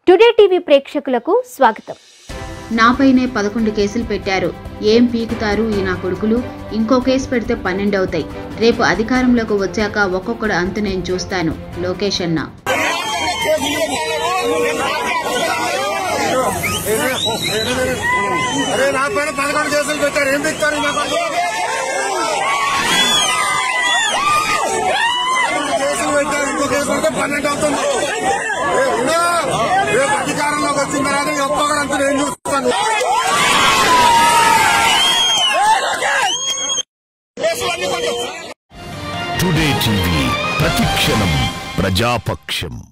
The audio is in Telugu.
టుడే టీవీ ప్రేక్షకులకు స్వాగతం నాపైనే పదకొండు కేసులు పెట్టారు ఏం పీకుతారు ఈ నా కొడుకులు ఇంకో కేసు పెడితే పన్నెండు అవుతాయి రేపు అధికారంలోకి వచ్చాక ఒక్కొక్కడు అంతు నేను చూస్తాను లోకేష్ అన్న అరే నా పైన పదకొండు కేసులు పెట్టారు ఏం పెట్టారు నా పైన? కేసులు పెట్టారు ఇంకో కేసు ఉంటే పన్నెండు అవుతుంది ఏ, ఉండు. రేపు అధికారంలోకి వచ్చిన తర్వాత ఈ ఒక్కొక్కరంతా నేను చూస్తాను టుడే టీవీ ప్రతిక్షణం ప్రజాపక్షం